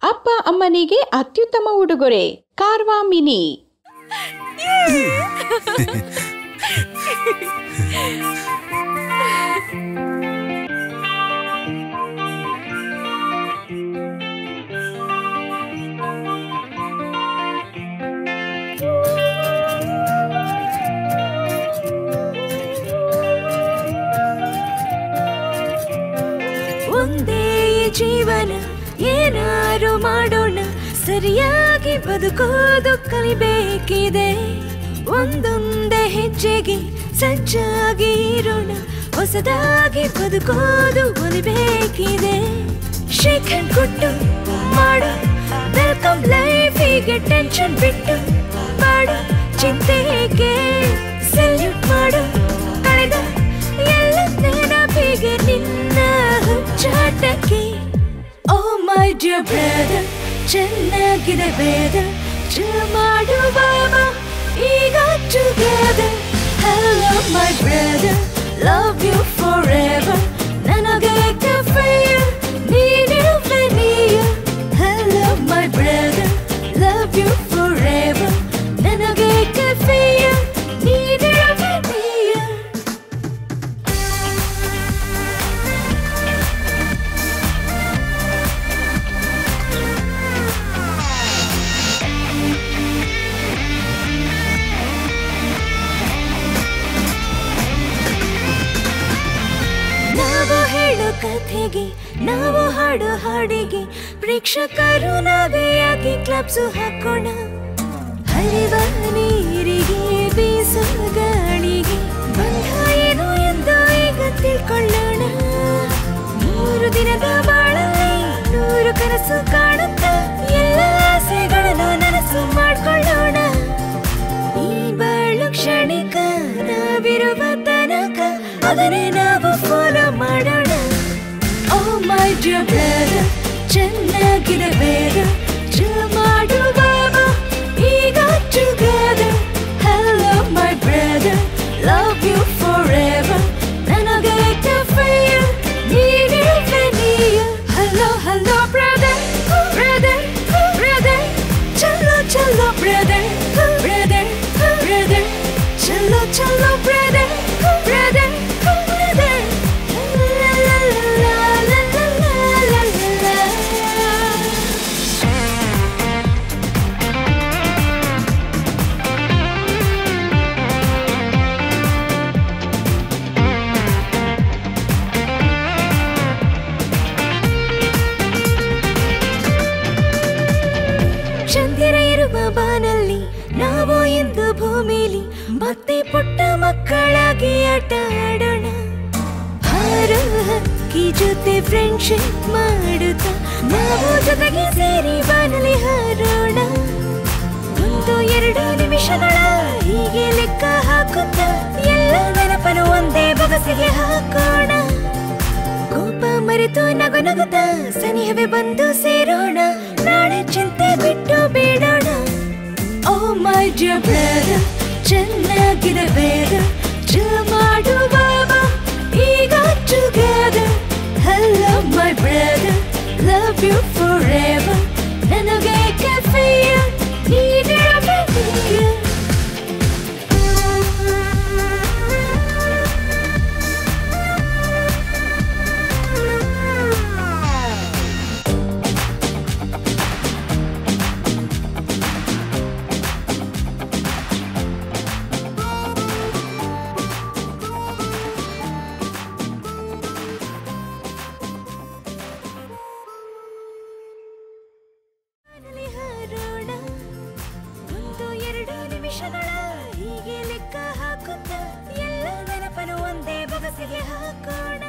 ಅಪ್ಪ ಅಮ್ಮನಿಗೆ ಅತ್ಯುತ್ತಮ ಉಡುಗೊರೆ ಕಾರ್ವಾ ಮಿನಿ ಒಂದೇ ಈ ಜೀವನ ಏನಾರು ಮಾಡೋಣ ಸರಿಯಾಗಿ ಬದುಕೋದು ಕಲಿಬೇಕಿದೆ ಒಂದೊಂದೇ ಹೆಜ್ಜೆಗೆ ಸಜ್ಜಾಗಿ ಇರೋಣ ಹೊಸದಾಗಿ ಬದುಕೋದು ಒಲಿಬೇಕಿದೆ ಶೇಕ್ ಹ್ಯಾಂಡ್ ಕೊಟ್ಟು ಮಾಡು ವೆಲ್ಕಮ್ ಲೈಫಿಗೆ ಟೆನ್ಷನ್ ಬಿಟ್ಟು ಮಾಡು ಚಿಂತೆಗೆ ಸಲ್ಯೂಟ್ ಮಾಡು ಕಳೆದ ಎಲ್ಲ ನೆನಪಿಗೆ ನಿನ್ನ ಹುಚ್ಚಾಟಕ್ಕೆ ಓ ಮೈ ಡಿಯರ್ ಬ್ರದರ್ ಚೆನ್ನಾಗಿದೆ ಬೇದ ಚಿಲ್ ಮಾಡು ಬಾಬಾ ಈಗ together hello my brother love you forever ನನಗೆ ಕೆಫೆಯ ನೀನಿರುವೆ ನೀಯ hello my brother love you forever ನನಗೆ ಕೆಫೆಯ ನೀನಿರುವೆ ನೀಯ ನಾವು ಹೇಳೋ ಕಥೆಗೆ ನಾವು ಹಾಡೋ ಹಾಡಿಗೆ ಪ್ರೇಕ್ಷಕರು ನಾವೇ ಆಗಿ ಕ್ಲಬ್ಸು ಹಾಕೋಣ ಹರಿವ ನೀರಿಗೆ ಬೀಸೋ ಗಾಳಿಗೆ ಬಂಧ ಏನು ಎಂದು ಈಗ ತಿಳ್ಕೊಳ್ಳೋಣ ಮೂರು ದಿನದ ಬಾಳಲ್ಲಿ ನೂರು ಕನಸು ಕಾಣುತ್ತಾ ಎಲ್ಲ ಆಸೆಗಳನ್ನು ನನಸು ಮಾಡ್ಕೊಳ್ಳೋಣ ಈ ಬಾಳು ಕ್ಷಣಿಕ ನಾವಿರುವ ತನಕ ಅದನ್ನೇ ನಾವು ಫಾಲೋ ಮಾಡೋಣ ಓ ಮೈ ಡಿಯರ್ ಬ್ರದರ್ ಚೆನ್ನಾಗಿದೆ ಬೇಗ ಚಿಲ್ ಮಾಡು ಬಾಬಾ ಈಗ together hello my brother love you forever ನನಗೆ ಕೆಫೆಯ ನೀನಿರುವೆ ನೀಯ hello hello brother brother brother ಚಲೋ ಚಲೋ ಬ್ರದರ್ ಬ್ರದರ್ ಬ್ರದರ್ ಚಲೋ ಚಲೋ ಬ್ರದರ್ ಬ್ರದರ್ ಬ್ರದರ್ ಲಾ ಲಾ ಲಾ ಲಾ ಲಾ ಲಾ ಲಾ ಲಾ ಚಂದಿರ ಇರುವ ಬಾನಲ್ಲಿ ನಾವು ಎಂದು ಭೂಮಿಲಿ ಮತ್ತೆ ಪುಟ್ಟ ಮಕ್ಕಳಾಗಿ ಆಟ ಆಡೋಣ ಹಾರೋ ಹಕ್ಕಿ ಜೊತೆ ಫ್ರೆಂಡ್ಶಿಪ್ ಮಾಡುತ್ತಾ ನಾವು ಜೊತೆಗೆ ಸೇರಿ ಬಾನಲ್ಲಿ ಹಾರೋಣ ಒಂದು ಎರಡು ನಿಮಿಷಗಳ ಹೀಗೆ ಲೆಕ್ಕ ಹಾಕುತ್ತಾ ಎಲ್ಲ ನೆನಪನ್ನು ಒಂದೇ ಬೊಗಸಿಗೆ ಹಾಕೋಣ ಕೋಪ ಮರೆತು ನಗು ನಗುತ್ತ ಸನಿಹವೇ ಬಂದು ಸೇರೋಣ ನಾಳೆ ಚಿಂತೆ ಬಿಟ್ಟು ಬೇಡೋಣ ಓ ಮೈ ಡಿಯರ್ ಬ್ರದರ್ ಚೆನ್ನಾಗಿದೆ ಬೇಗ ಚಿಲ್ ಮಾಡು ಬಾಬಾ ಈಗ together hello my brother love you forever ನನಗೆ ಕೆಫೆಯ ನೀನಿರಬೇಕು ಬಾನಲ್ಲಿ ಹಾರೋಣ ಒಂದು ಎರಡು ನಿಮಿಷಗಳ ಹೀಗೆ ಲೆಕ್ಕ ಹಾಕುತ್ತಾ ಎಲ್ಲ ನೆನಪನ್ನು ಒಂದೇ ಬೊಗಸಿಗೆ ಹಾಕೋಣ